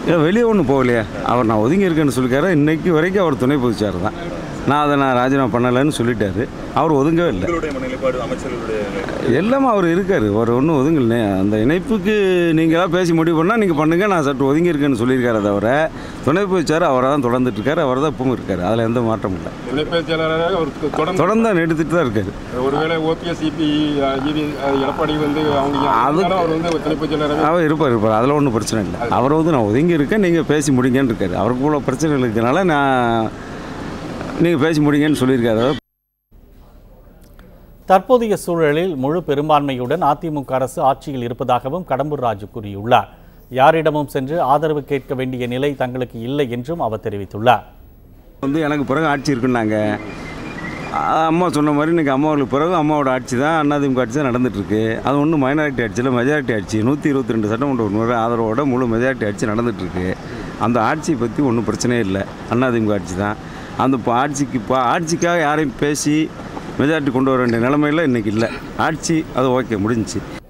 இல்லை வெளியே ஒன்றும் போகலையே அவர் நான் ஒதுங்கி இருக்கேன்னு சொல்லிக்காரு இன்னைக்கு வரைக்கும் அவர் துணை பொதுச்சார் தான் நான் அதை நான் ராஜினாமா பண்ணலைன்னு சொல்லிட்டாரு அவர் ஒதுங்கவே இல்லை உங்களுடைய நிலைப்பாடு அமைச்சர்களுடைய எல்லாமே அவர் இருக்கார் அவர் ஒன்றும் ஒதுங்கல அந்த இணைப்புக்கு நீங்களாக பேசி முடிவு பண்ணால் நீங்கள் பண்ணுங்கள் நான் சற்று ஒதுங்கி இருக்கேன்னு சொல்லியிருக்காரு தவிர துணை பொதுச்சார் அவரை தான் தொடர்ந்துட்டு இருக்காரு அவர் தான் இப்பவும் இருக்கார் அதில் எந்த மாற்றமும் இல்லை துணை பேச்சாளராக அவர் தொடர்ந்து தொடர்ந்து தான் எடுத்துட்டு தான் இருக்காரு ஒருவேளை ஓபிஎஸ் சிபி இவி எடப்பாடி வந்து அவங்க அதுக்கு- இருந்தாலும் அவர் வந்து துணை பேச்சாளராக அவர் இருப்பார் இருப்பார் அதில் ஒன்றும் பிரச்சனை இல்லை அவர் வந்து நான் ஒதுங்கி இருக்கேன் நீங்கள் பேசி முடிங்கன்னு இருக்காரு அவருக்கு இவ்வளோ பிரச்சனைகள் இருக்கனால நான் நீங்கள் பேசி முடிங்கன்னு சொல்லியிருக்காரு தற்போதைய சூழலில் முழு பெரும்பான்மையுடன் அதிமுக அரசு ஆட்சியில் இருப்பதாகவும் கடம்பூர் ராஜு கூறியுள்ளார் யாரிடமும் சென்று ஆதரவு கேட்க வேண்டிய நிலை தங்களுக்கு இல்லை என்றும் அவர் தெரிவித்துள்ளார் வந்து எனக்கு பிறகு ஆட்சி இருக்குன்னாங்க அஹ் அம்மா சொன்ன மாதிரி இன்றைக்கி அம்மாவுக்கு பிறகு அம்மாவோட ஆட்சி தான் அதிமுக ஆட்சி தான் நடந்துட்டுருக்கு அது ஒன்றும் மைனாரிட்டி ஆட்சியில் மெஜாரிட்டி ஆட்சி நூற்றி இருபத்தி ரெண்டு சட்டமன்ற உறுப்பினர் ஆதரவோட முழு மெஜாரிட்டி ஆட்சி நடந்துட்டுருக்கு அந்த ஆட்சியை பற்றி ஒன்றும் பிரச்சனையே இல்லை அதிமுக ஆட்சி தான் அந்த இப்போ ஆட்சிக்கு இப்போ ஆட்சிக்காக யாரையும் பேசி மெஜாரிட்டி கொண்டு வர வேண்டிய நிலைமையில் இன்றைக்கி இல்லை ஆட்சி அது ஓகே முடிஞ்சுச்சு